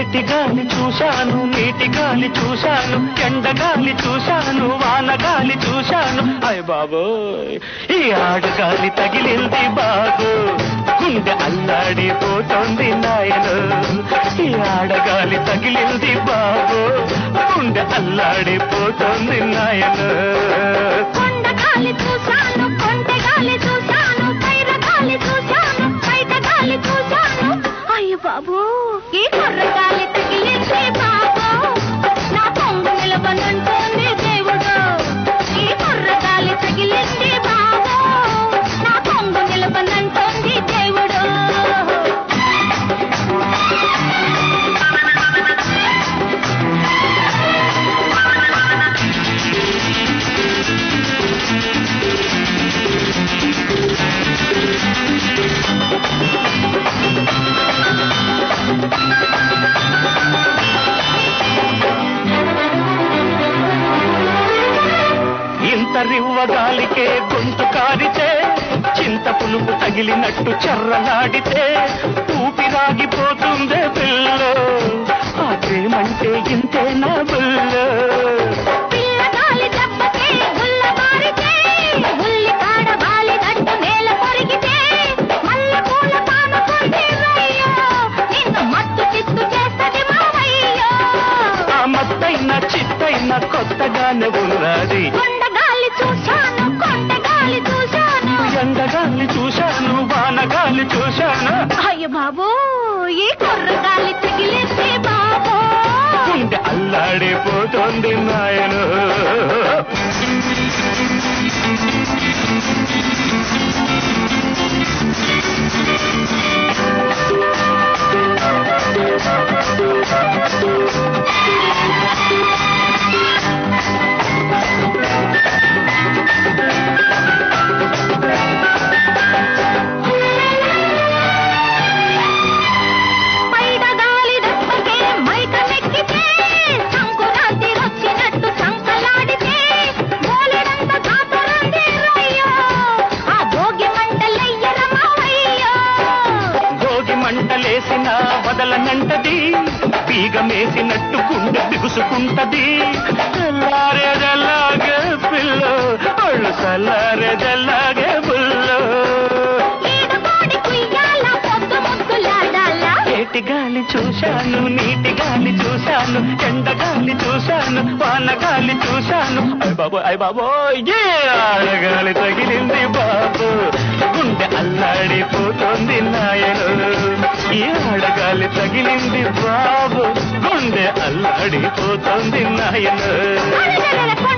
ఏటి గాలి చూశాను నీటి గాలి చూశాను ఎండగాలి చూశాను వానగాలి చూశాను అయ్ బాబోయ్ ఈ ఆడగాలి తగిలింది బాబు గుండె అల్లాడిపోతోంది నాయను ఈ ఆడగాలి తగిలింది బాబు గుండె అల్లాడిపోతోంది నాయను కొండగాలి చూశాను కొండగాలి చూశాను పైరగాలి చూశాను బయటగాలి చూశాను అయ్య బాబు ఈ కుర్రగాలి తగిలింది బాబు నా పొంగు నిలబనుంటుంది దేవుడు ఈ కుర్రగాలి తగిలింది బాబు నా పొంగు నిలబనంటుంది దేవుడు ఇంత రివ్వగాలికే గొంతు కారితే చింత పులుపు తగిలినట్టు చెర్రలాడితే ఊపిరాగిపోతుందే పిల్ల ఆ ప్రేమంటే ఇంతే నా బుల్ల పిల్లగాలి దెబ్బకే ఉల్లబారితే, ఉల్లి కాడ వాలినట్టు నేల కొరికితే, మల్లెపూల పానుకుంది రయ్యో, నిన్ను మత్తు చిత్తు చేస్తది మావయ్యో. ఆ మత్తైన చిత్తైన కొత్తగానే ఉన్నది కొండగాలి చూశాను కొండగాలి చూశాను ఎండగాలి చూశాను వానగాలి చూశాను అయ్య బాబు ఈ కుర్రగాలి తగిలేస్తే బాబు గుండె అల్లాడిపోతుంది నాయను పైడగాలి దెబ్బకే మైక నెక్కితే, సంకురాత్రి వచ్చినట్టు సంకలాడితే, బోలెడంత కాపురంది రయ్యో, ఆ భోగి మంటలెయ్యర మావయ్యో. భోగి మంటలేసిన వదలనంటది పీగమేసినట్టు గుండె బిగుసుకుంటది తెల్లారేదెల్లాగే పిల్ల అళ్ళు చల్లారేదెల్లాగే బుల్లో ఈడుకోడి కుయ్యాల పొద్దు ముద్దులాడాలా? ఏటి గాలి చూశాను నీటి గాలి చూశాను ఎండ గాలి చూశాను వాన గాలి చూశాను అయ్ బాబు అయ్ బాబో ఏ ఆడగాలి తగిలింది బాబు గుండె అల్లాడిపోతుంది నాయను ఈ ఆడగాలి తగిలింది బాబు గుండె అల్లాడిపోతుంది నాయను అరెరెరె,